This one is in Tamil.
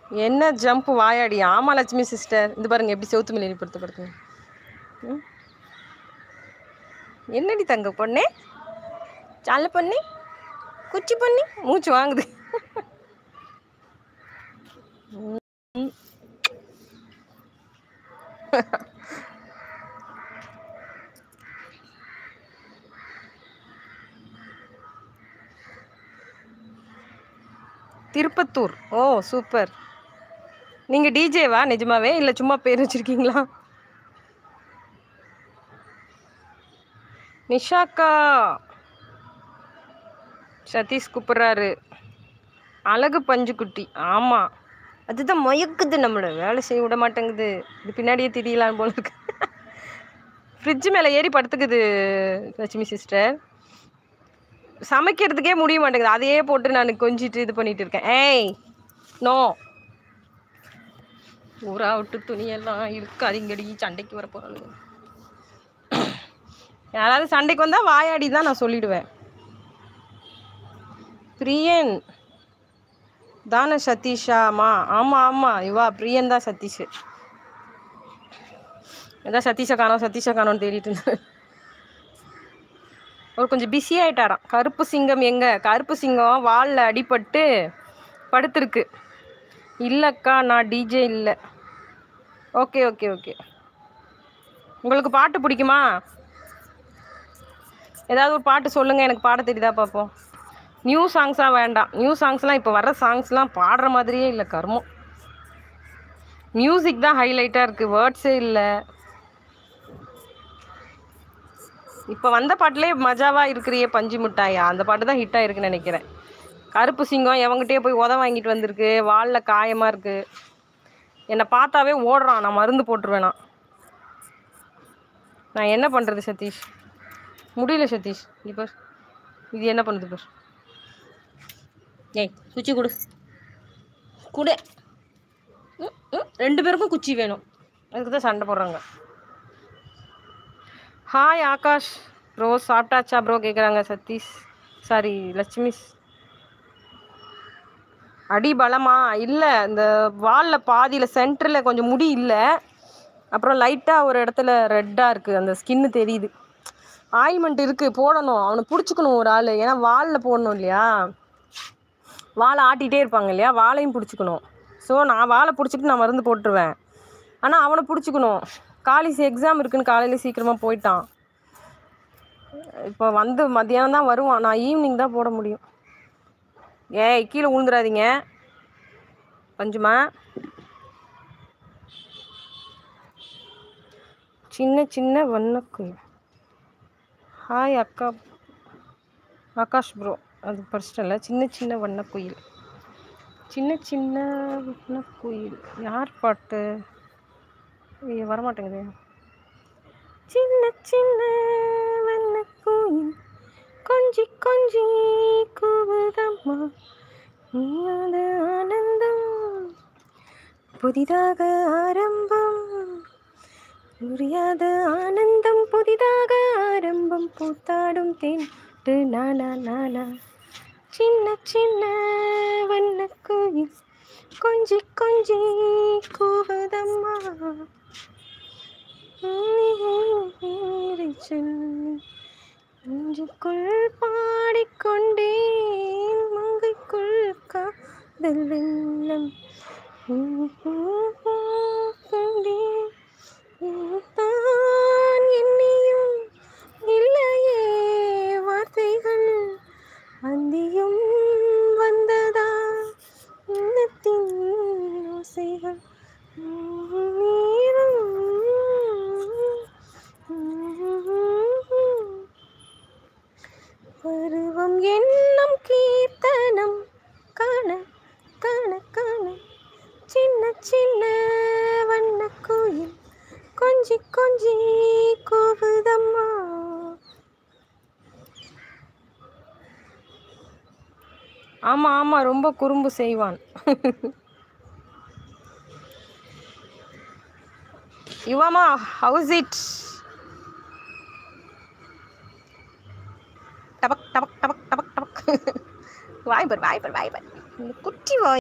என்ன ஜம்ப் வாயாடி ஆமா லட்சுமி சிஸ்டர் இது பாருங்க எப்படி செவுத்து மேலே படுத்து படுத்துங்க ம். என்னடி தங்க பொண்ணே சால பொண்ணே குச்சி பொண்ணி மூச்சு வாங்குது ம். திருப்பத்தூர் ஓ சூப்பர் நீங்கள் டிஜேவா நிஜமாவே இல்லை சும்மா பேர் வச்சுருக்கீங்களா நிஷாக்கா சதீஷ் கூப்பிட்றாரு அழகு பஞ்சுக்குட்டி ஆமாம் அதுதான் மயக்குது நம்மளை வேலை செய்ய விட மாட்டேங்குது இது பின்னாடியே திரியலான்னு போல இருக்கு ஃப்ரிட்ஜ் மேலே ஏறி படுத்துக்குது லட்சுமி சிஸ்டர் சமைக்கிறதுக்கே முடிய மாட்டேங்குது அதையே போட்டு நான் கொஞ்சிட்டு இது பண்ணிட்டு இருக்கேன் ஏய் நோ ஊரா விட்டு துணியெல்லாம் இருக்காதீங்கடி சண்டைக்கு வர போகிறாளுங்க யாராவது சண்டைக்கு வந்தால் வாயாடி தான் நான் சொல்லிடுவேன் பிரியன் தானே சதீஷாமா ஆமாம் ஆமாம் இவா பிரியன் தான் சதீஷ் ஏதாவது சதீஷை காணோம் சதீஷை காணோம்னு தேடிட்டு இருந்தேன் அவர் கொஞ்சம் பிஸி ஆயிட்டாராம் கருப்பு சிங்கம் எங்க கருப்பு சிங்கம் வாலில் அடிபட்டு படுத்திருக்கு இல்லைக்கா நான் டிஜே இல்லை ஓகே ஓகே ஓகே உங்களுக்கு பாட்டு பிடிக்குமா ஏதாவது ஒரு பாட்டு சொல்லுங்கள் எனக்கு பாட தெரியுதா பார்ப்போம் நியூ சாங்ஸாக வேண்டாம் நியூ சாங்ஸ்லாம் இப்போ வர சாங்ஸ்லாம் பாடுற மாதிரியே இல்லை கர்மம் மியூசிக் தான் ஹைலைட்டாக இருக்குது வேர்ட்ஸே இல்லை இப்போ வந்த பாட்டுலேயே மஜாவாக இருக்கிறியே பஞ்சு மிட்டாயா அந்த பாட்டு தான் ஹிட் ஆயிருக்குன்னு நினைக்கிறேன் கருப்பு சிங்கம் எவங்கிட்டே போய் உத வாங்கிட்டு வந்திருக்கு வாலில் காயமாக இருக்குது என்னை பார்த்தாவே ஓடுறான் நான் மருந்து போட்டுருவேன் நான் நான் என்ன பண்ணுறது சதீஷ் முடியல சதீஷ் இப்போ இது என்ன பண்ணுது பார் ஏய் குச்சி கொடு கொடு ம், ம், ரெண்டு பேருக்கும் குச்சி வேணும் அதுக்கு தான் சண்டை போடுறாங்க ஹாய் ஆகாஷ் ப்ரோ சாப்பிட்டாச்சா ப்ரோ கேட்குறாங்க சதீஷ் சாரி லட்சுமி அடி பலமா இல்லை இந்த வாலில் பாதியில் சென்டரில் கொஞ்சம் முடி இல்லை அப்புறம் லைட்டாக ஒரு இடத்துல ரெட்டாக இருக்குது அந்த ஸ்கின்னு தெரியுது ஆயில்மெண்ட் இருக்குது போடணும் அவனை பிடிச்சிக்கணும் ஒரு ஆள் ஏன்னா வாலில் போடணும் இல்லையா வாழை ஆட்டிகிட்டே இருப்பாங்க இல்லையா வாழையும் பிடிச்சிக்கணும் ஸோ நான் வாழை பிடிச்சிட்டு நான் மருந்து போட்டுருவேன் ஆனால் அவனை பிடிச்சிக்கணும் காலேஜ் எக்ஸாம் இருக்குன்னு காலையில் சீக்கிரமாக போயிட்டான் இப்போ வந்து மத்தியானம் தான் வருவான் நான் ஈவினிங் தான் போட முடியும் ஏய் கீழே விழுந்துடாதீங்க பஞ்சுமா சின்ன சின்ன வண்ணக்குயில் ஹாய் அக்கா ஆகாஷ் ப்ரோ அது படிச்சிட்டல சின்ன சின்ன வண்ணக்குயில் சின்ன சின்ன வண்ணக்குயில் யார் பாட்டு ஐயோ வரமாட்டேங்குது சின்ன சின்ன வண்ணக்குயில் கொஞ்சி கொஞ்சி கூவுதம்மா நீயாத ஆனந்தம் புதிதாக ஆரம்பம் புரியாத ஆனந்தம் புதிதாக ஆரம்பம் பூத்தாடும் தேன் டு நானா நானா சின்ன சின்ன வண்ணக்குயில் கொஞ்சி கொஞ்சி கூவுதம்மா நீரை சொல்லி நெஞ்சுக்குள் பாடிக்கொண்டேன் மங்கைக்குள் காதல் வெள்ளம் கொண்டேன் தான் என்னையும் இல்லையே வார்த்தைகள் அந்தியும் வந்ததா இன்னத்தின் ஓசைகள் நீரும் பருவம் என்னும் கீர்த்தனம் காண காண காண சின்ன சின்ன வண்ண கோயில் கொஞ்சி கொஞ்சி கூவுதம்மா ஆமா ஆமா ரொம்ப குறும்பு செய்வான் யுவாமா ஹவுஸ் இட் டபக் டபக் டபக் டபக் டபக் வாய்பர் வாய்பர் வாய்பர் இந்த குட்டி வாய்